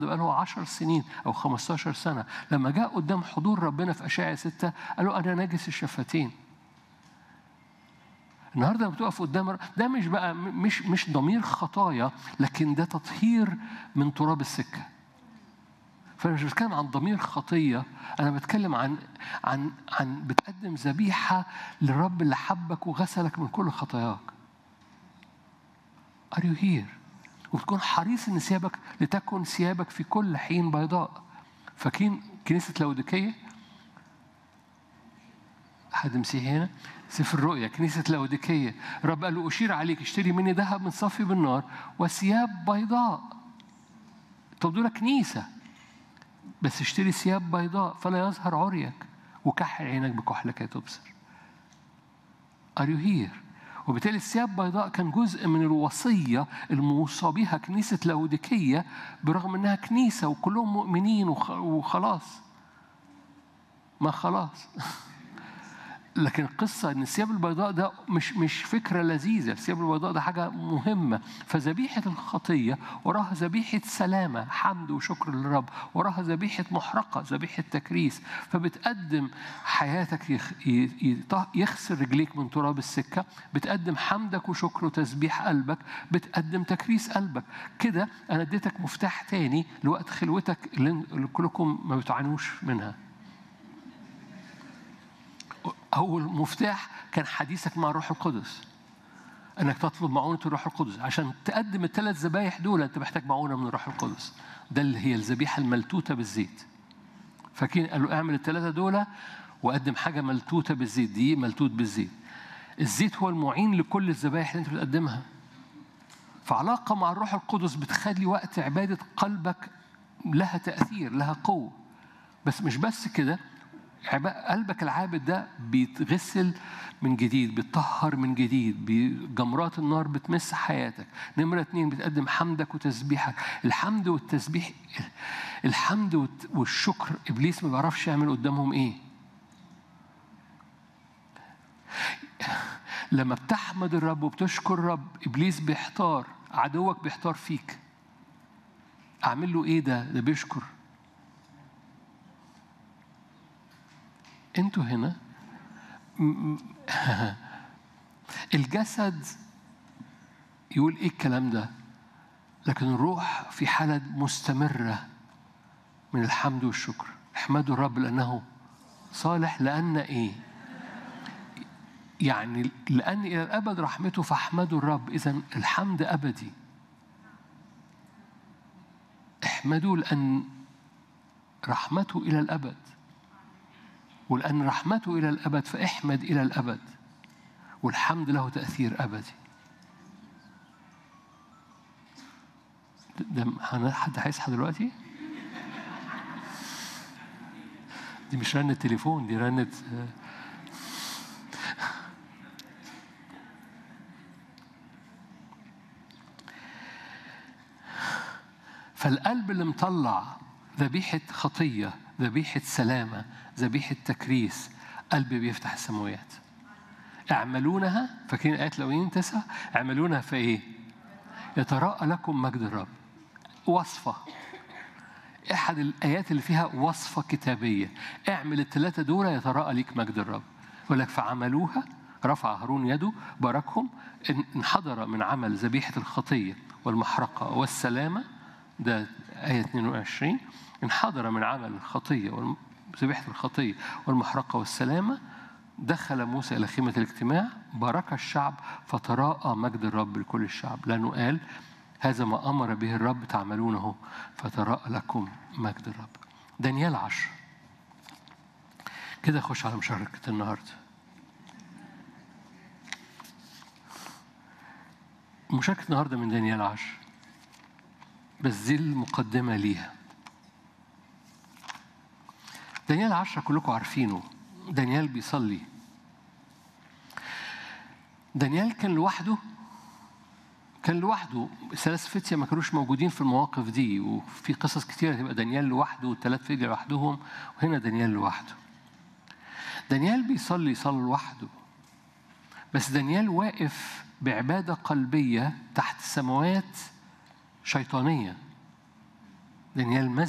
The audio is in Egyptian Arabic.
بقى له 10 سنين أو 15 سنة لما جاء قدام حضور ربنا في أشعة ستة قال له أنا ناجس الشفتين النهارده لما بتقف قدام ده مش بقى مش مش ضمير خطايا لكن ده تطهير من تراب السكه فانا مش بتكلم عن ضمير خطيه انا بتكلم عن عن عن بتقدم ذبيحه للرب اللي حبك وغسلك من كل خطاياك Are you here؟ وبتكون حريص ان ثيابك لتكن ثيابك في كل حين بيضاء فاكرين كنيسه لوديكيه حد مسيحي هنا سفر الرؤيا كنيسة لاوديكية رب قال له أشير عليك اشتري مني ذهب من صفي بالنار وثياب بيضاء طب دول كنيسة بس اشتري ثياب بيضاء فلا يظهر عريك وكحل عينك بكحلك تبصر Are you here؟ وبالتالي الثياب بيضاء كان جزء من الوصية الموصى بها كنيسة لاوديكية برغم انها كنيسة وكلهم مؤمنين وخلاص ما خلاص لكن القصة إن الثياب البيضاء ده مش مش فكرة لذيذة، الثياب البيضاء ده حاجة مهمة، فذبيحة الخطية وراها ذبيحة سلامة، حمد وشكر للرب، وراها ذبيحة محرقة، ذبيحة تكريس، فبتقدم حياتك يخ يغسل رجليك من تراب السكة، بتقدم حمدك وشكر وتسبيح قلبك، بتقدم تكريس قلبك، كده أنا اديتك مفتاح تاني لوقت خلوتك اللي كلكم ما بتعانوش منها. أول مفتاح كان حديثك مع الروح القدس انك تطلب معونه الروح القدس عشان تقدم الثلاث ذبايح دول انت محتاج معونه من الروح القدس ده اللي هي الذبيحه الملتوته بالزيت فاكرين قالوا اعمل الثلاثه دول وقدم حاجه ملتوته بالزيت دي ملتوت بالزيت الزيت هو المعين لكل الذبايح اللي انت بتقدمها فعلاقه مع الروح القدس بتخلي وقت عباده قلبك لها تاثير لها قوه بس مش بس كده قلبك العابد ده بيتغسل من جديد بيتطهر من جديد بجمرات النار بتمس حياتك نمرة اتنين بتقدم حمدك وتسبيحك الحمد والتسبيح الحمد والشكر إبليس ما بيعرفش يعمل قدامهم إيه لما بتحمد الرب وبتشكر الرب إبليس بيحتار عدوك بيحتار فيك أعمل له إيه ده ده بيشكر انتوا هنا الجسد يقول ايه الكلام ده لكن الروح في حالة مستمرة من الحمد والشكر احمدوا الرب لأنه صالح لأن ايه يعني لأن إلى الأبد رحمته فاحمدوا الرب إذا الحمد أبدي احمدوا لأن رحمته إلى الأبد ولأن رحمته إلى الأبد فاحمد إلى الأبد والحمد له تأثير أبدي ده حد هيصحى دلوقتي؟ دي مش رنة تليفون دي رنة فالقلب اللي مطلع ذبيحة خطية ذبيحة سلامة ذبيحة تكريس قلبي بيفتح السماوات اعملونها فاكرين آيات لوين تسعة اعملونها في إيه؟ يتراءى لكم مجد الرب وصفة أحد الآيات اللي فيها وصفة كتابية اعمل الثلاثة دول يتراءى ليك مجد الرب يقول لك فعملوها رفع هارون يده باركهم انحدر من عمل ذبيحة الخطية والمحرقة والسلامة ده آية 22 انحدر من عمل الخطية ذبيحة الخطية والمحرقة والسلامة دخل موسى إلى خيمة الاجتماع بارك الشعب فتراءى مجد الرب لكل الشعب لأنه قال هذا ما أمر به الرب تعملونه فتراءى لكم مجد الرب دانيال عشر كده خش على مشاركة النهاردة مشاركة النهاردة من دانيال عشر بس دي المقدمة ليها دانيال عشرة كلكم عارفينه دانيال بيصلي دانيال كان لوحده كان لوحده ثلاث فتية ما كانوش موجودين في المواقف دي وفي قصص كتيرة تبقى دانيال لوحده والثلاث فتية لوحدهم وهنا دانيال لوحده دانيال بيصلي يصلي لوحده بس دانيال واقف بعبادة قلبية تحت سماوات شيطانية دانيال